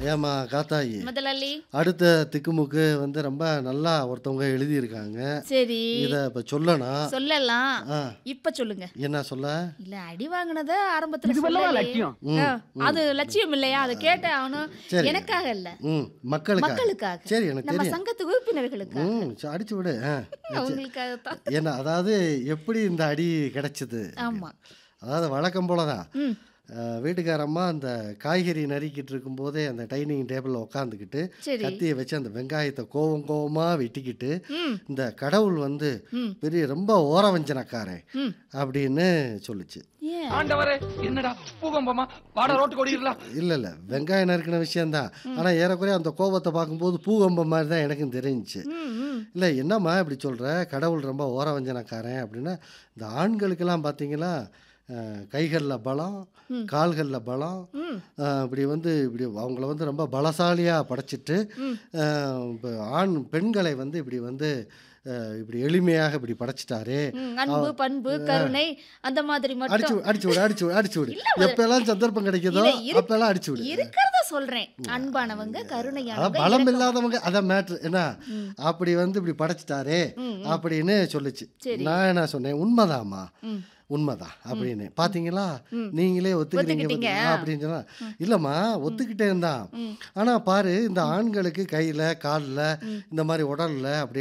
ஏம்மா காத்தாயி முதலாளி அடுத்த திக்குமுக்கு வந்து ரொம்ப நல்லா ஒருத்தவங்க எழுதியிருக்காங்க சரி இதை இப்போ சொல்லணும் சொல்லலாம் ஆ இப்ப சொல்லுங்க என்ன சொல்ல இல்ல அடி வாங்கினத ஆரம்பத்துல இதுவெல்லாம் சொல்லலையே. லட்சியம். ஆ, அது லட்சியம் இல்லையா அதை கேட்ட அவனும் சரி. எனக்காக இல்ல ம் மக்களுக்காக மக்களுக்காக சரி எனக்கு நம்ம தெரியும் சங்கத்து உறுப்பினர்களுக்காக ம் சரி, அடிச்சு விடு ஆ அவங்களுக்காக தான் என்ன அதாவது எப்படி இந்த அடி கிடைச்சது ஆமா அதாவது வழக்கம் போல தான் ம் வீட்டுக்காரம்மா அந்த காய்கறி நறுக்கிட்டு இருக்கும்போதே அந்த டைனிங் டேபிளில் உட்காந்துக்கிட்டு சரி கத்தியை வச்சு அந்த வெங்காயத்தை கோவம் கோவமாக வெட்டிக்கிட்டு ம் இந்த கடவுள் வந்து ம் பெரிய ரொம்ப ஓரவஞ்சனக்காரன் ம் அப்படின்னு சொல்லுச்சு ஏன் ஆண்டவரே என்னடா பூகம்பமா வாட ரோட்டு ஓடிடலாம் இல்லை இல்லை வெங்காயம் நறுக்கின விஷயந்தான் ஆனால் ஏறக்குறைய அந்த கோபத்தை பார்க்கும்போது பூகம்பம் மாதிரி தான் எனக்கும் தெரிஞ்சுச்சு ம் ம் இல்லை என்னம்மா இப்படி சொல்கிற கடவுள் ரொம்ப ஓரவஞ்சனக்காரன் அப்படின்னா இந்த ஆண்களுக்கெல்லாம் பார்த்தீங்களா கைகளில் பலம் கால்களில் பலம் ம் அஹ், இப்படி வந்து இப்படி அவங்கள வந்து ரொம்ப பலசாலியாக படைச்சிட்டு ம். அஹ், இப்ப ஆண் பெண்களை வந்து இப்படி வந்து அஹ், இப்படி எளிமையாக இப்படி படைச்சிட்டாரு ம், அன்பு பண்பு கருணை அந்த மாதிரி அடிச்சு மட்டும் விடு, அடிச்சு விடு அடிச்சு விடு அடிச்சு விடு எப்பெல்லாம் சந்தர்ப்பம் கிடைக்குதோ இல்ல, இரு- அப்பெல்லாம் அடிச்சு விடு இருக்கிறத சொல்றேன் அன்பானவங்க அதான் கருணையானவங்க பலம் இரக்கம். இல்லாதவங்க அதான் மேட்ரு என்ன அப்படி வந்து இப்படி படைச்சிட்டாரே ம், அப்படின்னு சொல்லுச்சு சரி. நான் என்ன சொன்னேன் உண்மைதாம்மா ம் உண்மைதான் அப்படின்னு பாத்தீங்களா நீங்களே ஒத்துக்கிறீங்க ஒத்துக்கிட்டீங்க. பாத்தீங்களா? அப்படின்னு சொன்னா இல்லம்மா ஒத்துக்கிட்டே தான் ம். ஆனா பாரு இந்த ஆண்களுக்கு கையில கால்ல இந்த மாதிரி உடல்ல அப்படி